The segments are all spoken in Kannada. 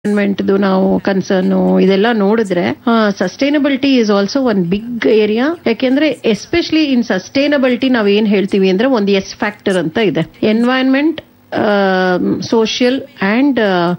ಎನ್ವೈರನ್ಮೆಂಟ್ದು ನಾವು ಕನ್ಸರ್ನ್ ಇದೆಲ್ಲ ನೋಡಿದ್ರೆ sustainability is also one big area ಯಾಕೆಂದ್ರೆ ಎಸ್ಪೆಷಲಿ ಇನ್ ಸಸ್ಟೈನಬಿಲಿಟಿ ನಾವ್ ಏನ್ ಹೇಳ್ತೀವಿ ಅಂದ್ರೆ ಒಂದು ಎಸ್ ಫ್ಯಾಕ್ಟರ್ ಅಂತ ಇದೆ environment social and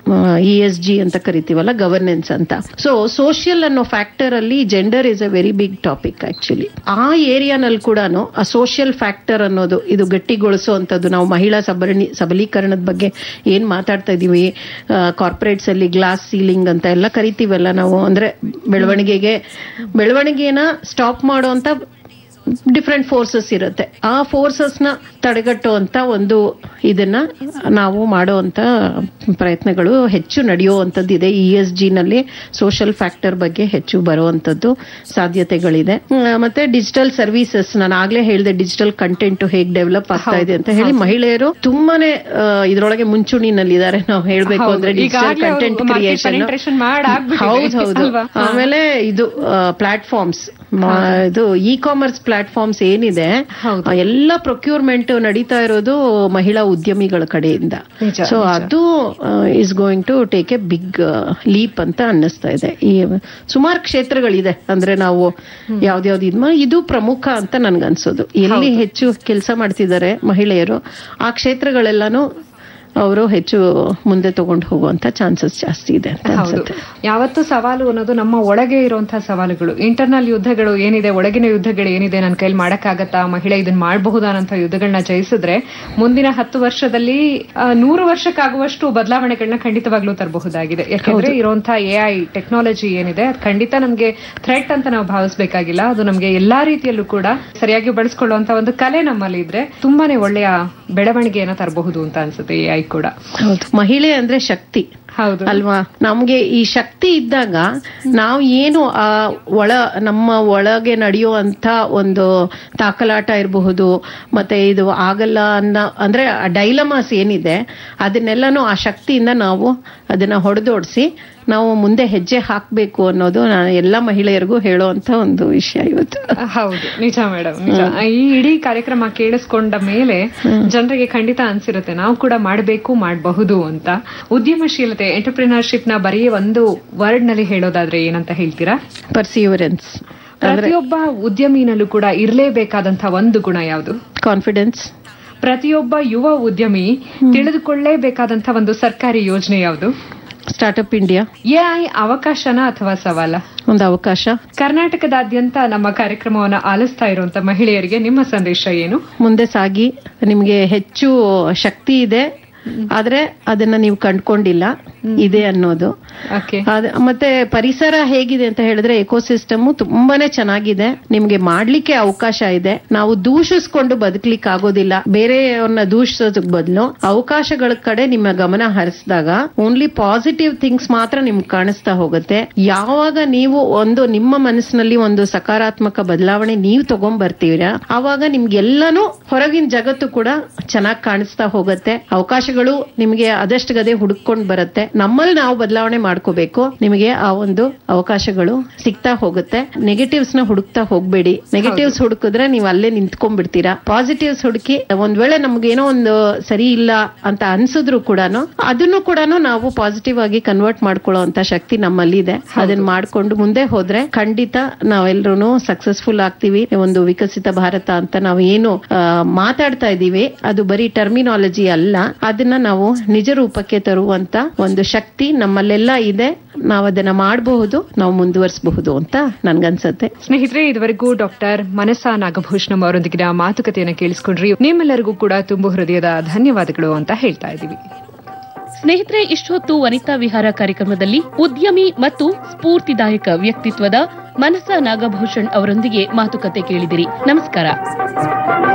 E S G ಅಂತ ಕರಿತೀವಲ್ಲ ಗವರ್ನೆನ್ಸ್ ಅಂತ ಸೊ ಸೋಷಿಯಲ್ ಅನ್ನೋ ಫ್ಯಾಕ್ಟರ್ ಅಲ್ಲಿ gender is a very big topic actually ಆ ಏರಿಯಾನಲ್ಲಿ ಕೂಡ ಆ ಸೋಷಿಯಲ್ ಫ್ಯಾಕ್ಟರ್ ಅನ್ನೋದು ಇದು ಗಟ್ಟಿಗೊಳಿಸುವಂತದ್ದು ನಾವು ಮಹಿಳಾ ಸಬರಣಿ ಸಬಲೀಕರಣದ ಬಗ್ಗೆ ಏನ್ ಮಾತಾಡ್ತಾ ಇದೀವಿ ಕಾರ್ಪೊರೇಟ್ಸ್ ಅಲ್ಲಿ ಗ್ಲಾಸ್ ಸೀಲಿಂಗ್ ಅಂತ ಎಲ್ಲ ಕರಿತೀವಲ್ಲ ನಾವು ಅಂದ್ರೆ ಬೆಳವಣಿಗೆಗೆ ಬೆಳವಣಿಗೆನ ಸ್ಟಾಪ್ ಮಾಡುವಂತ ಡಿಫ್ರೆಂಟ್ ಫೋರ್ಸಸ್ ಇರುತ್ತೆ ಆ ಫೋರ್ಸಸ್ ನ ತಡೆಗಟ್ಟುವಂತ ಒಂದು ಇದನ್ನ ನಾವು ಮಾಡುವಂತ ಪ್ರಯತ್ನಗಳು ಹೆಚ್ಚು ನಡೆಯುವಂತದ್ದಿದೆ ಇ ಎಸ್ ಜಿ ನಲ್ಲಿ ಸೋಷಿಯಲ್ ಫ್ಯಾಕ್ಟರ್ ಬಗ್ಗೆ ಹೆಚ್ಚು ಬರುವಂತದ್ದು ಸಾಧ್ಯತೆಗಳಿದೆ ಹ್ಮ್, ಮತ್ತೆ ಡಿಜಿಟಲ್ ಸರ್ವಿಸಸ್ ನಾನು ಆಗ್ಲೇ ಹೇಳಿದೆ ಡಿಜಿಟಲ್ ಕಂಟೆಂಟ್ ಹೇಗ್ ಡೆವಲಪ್ ಆಗ್ತಾ ಇದೆ ಅಂತ ಹೇಳಿ ಮಹಿಳೆಯರು ತುಂಬಾನೇ ಆ, ಇದ್ರೊಳಗೆ ಮುಂಚೂಣಿನಲ್ಲಿದ್ದಾರೆ ನಾವು ಹೇಳ್ಬೇಕು ಹೌದು. ಅಂದ್ರೆ ಡಿಜಿಟಲ್ ಈಗಾಗ್ಲೇ ಅವ್ರು ಕಂಟೆಂಟ್ market ಕ್ರಿಯೇಷನ್ penetration ಮಾಡ್ ಆಗ್ಬಿಟ್ಟಿದೆ. ಹೌದು ಹೌದು ಅಲ್ವಾ? ಹಾ. ಆಮೇಲೆ ಇದು ಪ್ಲಾಟ್ಫಾರ್ಮ್ಸ್ ಇದು ಇ ಕಾಮರ್ಸ್ ಪ್ಲಾಟ್ಫಾರ್ಮ್ಸ್ ಏನಿದೆ ಹೌದು. ಆ, ಎಲ್ಲ ಪ್ರೊಕ್ಯೂರ್ಮೆಂಟ್ ನಡೀತಾ ಇರೋದು ಮಹಿಳಾ ಉದ್ಯಮಿಗಳ ಕಡೆಯಿಂದ ನಿಜ, ಸೊ ನಿಜ. ಅದು is going to take a big leap ಅಂತ ಅನ್ನಿಸ್ತಾ ಇದೆ ಈ ಸುಮಾರು ಕ್ಷೇತ್ರಗಳಿದೆ ಅಂದ್ರೆ ನಾವು ಯಾವ್ದ್ಯಾವ್ದು ಇದ್ ಮಾ- ಇದು ಪ್ರಮುಖ ಅಂತ ನನ್ಗನ್ಸೋದು ಎಲ್ಲಿ ಹೆಚ್ಚು ಕೆಲಸ ಮಾಡ್ತಿದ್ದಾರೆ ಮಹಿಳೆಯರು ಆ ಕ್ಷೇತ್ರಗಳೆಲ್ಲಾನು ಅವರು ಹೆಚ್ಚು ಮುಂದೆ ತಗೊಂಡು ಹೋಗುವಂತ ಚಾನ್ಸಸ್ ಜಾಸ್ತಿ ಇದೆ ಅಂತ ಹೌದು ಅನ್ಸುತ್ತೆ ಯಾವತ್ತು ಸವಾಲು ಅನ್ನೋದು ನಮ್ಮ ಒಳಗೆ ಇರುವಂತಹ ಸವಾಲುಗಳು ಇಂಟರ್ನಲ್ ಯುದ್ಧಗಳು ಏನಿದೆ ಒಳಗಿನ ಯುದ್ಧಗಳು ಏನಿದೆ ನನ್ನ ಕೈಲಿ ಮಾಡಕ್ಕಾಗತ್ತಾ ಮಹಿಳೆ ಇದನ್ನ ಮಾಡಬಹುದಾ ಅನ್ನೋ ಯುದ್ಧಗಳನ್ನ ಜಯಿಸಿದ್ರೆ ಮುಂದಿನ ಹತ್ತು ವರ್ಷದಲ್ಲಿ ಆ, ನೂರು ವರ್ಷಕ್ಕಾಗುವಷ್ಟು ಬದಲಾವಣೆಗಳನ್ನ ಖಂಡಿತವಾಗ್ಲೂ ತರಬಹುದಾಗಿದೆ ಯಾಕಂದ್ರೆ ಇರುವಂತಹ ಎ ಐ ಟೆಕ್ನಾಲಜಿ ಏನಿದೆ ಅದು ಖಂಡಿತ ನಮ್ಗೆ ಥ್ರೆಟ್ ಅಂತ ನಾವು ಭಾವಿಸ್ಬೇಕಾಗಿಲ್ಲ ಅದು ನಮ್ಗೆ ಎಲ್ಲಾ ರೀತಿಯಲ್ಲೂ ಕೂಡ ಸರಿಯಾಗಿ ಬಳಸ್ಕೊಳ್ಳುವಂತ ಒಂದು ಕಲೆ ನಮ್ಮಲ್ಲಿ ಇದ್ರೆ ತುಂಬಾನೇ ಒಳ್ಳೆಯ ಬೆಳವಣಿಗೆಯನ್ನ ತರಬಹುದು ಅಂತ ಅನ್ಸುತ್ತೆ ಎ ಐ ಕೂಡ ಹೌದು ಮಹಿಳೆ ಅಂದ್ರೆ ಶಕ್ತಿ ಹೌದು ಅಲ್ವಾ ನಮ್ಗೆ ಈ ಶಕ್ತಿ ಇದ್ದಾಗ ನಾವು ಏನು ಆ ಒಳ ನಮ್ಮ ಒಳಗೆ ನಡೆಯುವಂತ ಒಂದು ತಾಕಲಾಟ ಇರಬಹುದು ಮತ್ತೆ ಇದು ಆಗಲ್ಲ ಅನ್ನೋ ಅಂದ್ರೆ ಡೈಲಮಾಸ್ ಏನಿದೆ ಅದನ್ನೆಲ್ಲಾನು ಆ ಶಕ್ತಿಯಿಂದ ನಾವು ಅದನ್ನ ಹೊಡೆದೋಡಿಸಿ ನಾವು ಮುಂದೆ ಹೆಜ್ಜೆ ಹಾಕ್ಬೇಕು ಅನ್ನೋದು ನಾನು ಎಲ್ಲ ಮಹಿಳೆಯರಿಗೂ ಹೇಳುವಂತ ಒಂದು ವಿಷಯ ಇವತ್ತು ಹೌದು ನಿಜ ಮೇಡಮ್ ನಿಜ ಈ ಇಡೀ ಕಾರ್ಯಕ್ರಮ ಕೇಳಿಸ್ಕೊಂಡ ಮೇಲೆ ಜನರಿಗೆ ಖಂಡಿತ ಅನ್ಸಿರುತ್ತೆ ನಾವು ಕೂಡ ಮಾಡಬೇಕು ಮಾಡಬಹುದು ಅಂತ ಉದ್ಯಮಶೀಲತೆ ಎಂಟರ್ಪ್ರಿನರ್ಶಿಪ್ ನ ಬರೀ ಒಂದು ವರ್ಡ್ ನಲ್ಲಿ ಹೇಳೋದಾದ್ರೆ ಏನಂತ ಹೇಳ್ತೀರಾ ಪರ್ಸಿಯೂರೆನ್ಸ್ ಪ್ರತಿಯೊಬ್ಬ ಉದ್ಯಮಿನಲ್ಲೂ ಕೂಡ ಇರಲೇಬೇಕಾದಂತಹ ಒಂದು ಗುಣ ಯಾವುದು ಕಾನ್ಫಿಡೆನ್ಸ್ ಪ್ರತಿಯೊಬ್ಬ ಯುವ ಉದ್ಯಮಿ ತಿಳಿದುಕೊಳ್ಳೇಬೇಕಾದಂತ ಒಂದು ಸರ್ಕಾರಿ ಯೋಜನೆ ಯಾವುದು ಸ್ಟಾರ್ಟ್ಅಪ್ ಇಂಡಿಯಾ ಎಐ ಅವಕಾಶನ ಅಥವಾ ಸವಾಲ ಒಂದು ಅವಕಾಶ ಕರ್ನಾಟಕದಾದ್ಯಂತ ನಮ್ಮ ಕಾರ್ಯಕ್ರಮವನ್ನು ಆಲಿಸ್ತಾ ಇರುವಂತ ಮಹಿಳೆಯರಿಗೆ ನಿಮ್ಮ ಸಂದೇಶ ಏನು ಮುಂದೆ ಸಾಗಿ ನಿಮ್ಗೆ ಹೆಚ್ಚು ಶಕ್ತಿ ಇದೆ ಆದ್ರೆ ಅದನ್ನ ನೀವು ಕಂಡ್ಕೊಂಡಿಲ್ಲ ಇದೆ ಅನ್ನೋದು ಓಕೆ ಅದ್- ಮತ್ತೆ ಪರಿಸರ ಹೇಗಿದೆ ಅಂತ ಹೇಳಿದ್ರೆ ಎಕೋಸಿಸ್ಟಮ್ ತುಂಬಾನೇ ಚೆನ್ನಾಗಿದೆ ನಿಮ್ಗೆ ಮಾಡ್ಲಿಕ್ಕೆ ಅವಕಾಶ ಇದೆ ನಾವು ದೂಷಿಸ್ಕೊಂಡು ಬದುಕ್ಲಿಕ್ಕೆ ಆಗೋದಿಲ್ಲ ಬೇರೆಯವ್ರನ್ನ ದೂಷಿಸೋದಕ್ ಬದಲು ಅವಕಾಶಗಳ ಕಡೆ ನಿಮ್ಮ ಗಮನ ಹರಿಸಿದಾಗ ಓನ್ಲಿ ಪಾಸಿಟಿವ್ ಥಿಂಗ್ಸ್ ಮಾತ್ರ ನಿಮ್ಗೆ ಕಾಣಿಸ್ತಾ ಹೋಗುತ್ತೆ ಯಾವಾಗ ನೀವು ಒಂದು ನಿಮ್ಮ ಮನಸ್ಸಿನಲ್ಲಿ ಒಂದು ಸಕಾರಾತ್ಮಕ ಬದಲಾವಣೆ ನೀವು ತಗೊಂಡ್ ಬರ್ತೀರಾ ಆವಾಗ ನಿಮ್ಗೆಲ್ಲಾನು ಹೊರಗಿನ ಜಗತ್ತು ಕೂಡ ಚೆನ್ನಾಗಿ ಕಾಣಿಸ್ತಾ ಹೋಗುತ್ತೆ ಅವಕಾಶಗಳು ನಿಮಗೆ ಅದಷ್ಟು ಗದೆ ಹುಡುಕೊಂಡು ಬರುತ್ತೆ ನಮ್ಮಲ್ಲಿ ನಾವು ಬದಲಾವಣೆ ಮಾಡ್ಕೋಬೇಕು ನಿಮಗೆ ಆ ಒಂದು ಅವಕಾಶಗಳು ಸಿಗ್ತಾ ಹೋಗುತ್ತೆ ನೆಗೆಟಿವ್ಸ್ ನ ಹುಡುಕ್ತಾ ಹೋಗ್ಬೇಡಿ ನೆಗೆಟಿವ್ಸ್ ಹುಡುಕಿದ್ರೆ ನೀವು ಅಲ್ಲೇ ನಿಂತ್ಕೊಂಡ್ಬಿಡ್ತೀರಾ ಪಾಸಿಟಿವ್ಸ್ ಹುಡುಕಿ ಒಂದ್ ವೇಳೆ ನಮ್ಗೇನೋ ಒಂದು ಸರಿ ಇಲ್ಲ ಅಂತ ಅನ್ಸಿದ್ರು ಕೂಡ ಅದನ್ನು ಕೂಡ ನಾವು ಪಾಸಿಟಿವ್ ಆಗಿ ಕನ್ವರ್ಟ್ ಮಾಡ್ಕೊಳ್ಳೋ ಅಂತ ಶಕ್ತಿ ನಮ್ಮಲ್ಲಿ ಇದೆ ಅದನ್ನ ಮಾಡ್ಕೊಂಡು ಮುಂದೆ ಹೋದ್ರೆ ಖಂಡಿತ ನಾವೆಲ್ಲರೂ ಸಕ್ಸಸ್ಫುಲ್ ಆಗ್ತೀವಿ ಒಂದು ವಿಕಸಿತ ಭಾರತ ಅಂತ ನಾವು ಏನು ಆ, ಮಾತಾಡ್ತಾ ಇದೀವಿ ಅದು ಬರೀ ಟರ್ಮಿನಾಲಜಿ ಅಲ್ಲ ಅದನ್ನ ನಾವು ನಿಜ ರೂಪಕ್ಕೆ ತರುವಂತ ಒಂದು ಶಕ್ತಿ ನಮ್ಮಲ್ಲೆಲ್ಲ ಇದೆ ನಾವು ಅದನ್ನ ಮಾಡಬಹುದು ನಾವು ಮುಂದುವರಿಸಬಹುದು ಅಂತ ನನ್ಗನ್ಸತ್ತೆ ಸ್ನೇಹಿತರೆ ಇದುವರೆಗೂ ಡಾಕ್ಟರ್ ಮನಸಾ ನಾಗಭೂಷಣಂ ಅವರೊಂದಿಗಿನ ಮಾತುಕತೆಯನ್ನು ಕೇಳಿಸ್ಕೊಂಡ್ರಿ ನಿಮ್ಮೆಲ್ಲರಿಗೂ ಕೂಡ ತುಂಬು ಹೃದಯದ ಧನ್ಯವಾದಗಳು ಅಂತ ಹೇಳ್ತಾ ಇದ್ದೀವಿ ಸ್ನೇಹಿತರೆ ಇಷ್ಟೊತ್ತು ವನಿತಾ ವಿಹಾರ ಕಾರ್ಯಕ್ರಮದಲ್ಲಿ ಉದ್ಯಮಿ ಮತ್ತು ಸ್ಫೂರ್ತಿದಾಯಕ ವ್ಯಕ್ತಿತ್ವದ ಮನಸ ನಾಗಭೂಷಣ್ ಅವರೊಂದಿಗೆ ಮಾತುಕತೆ ಕೇಳಿದಿರಿ ನಮಸ್ಕಾರ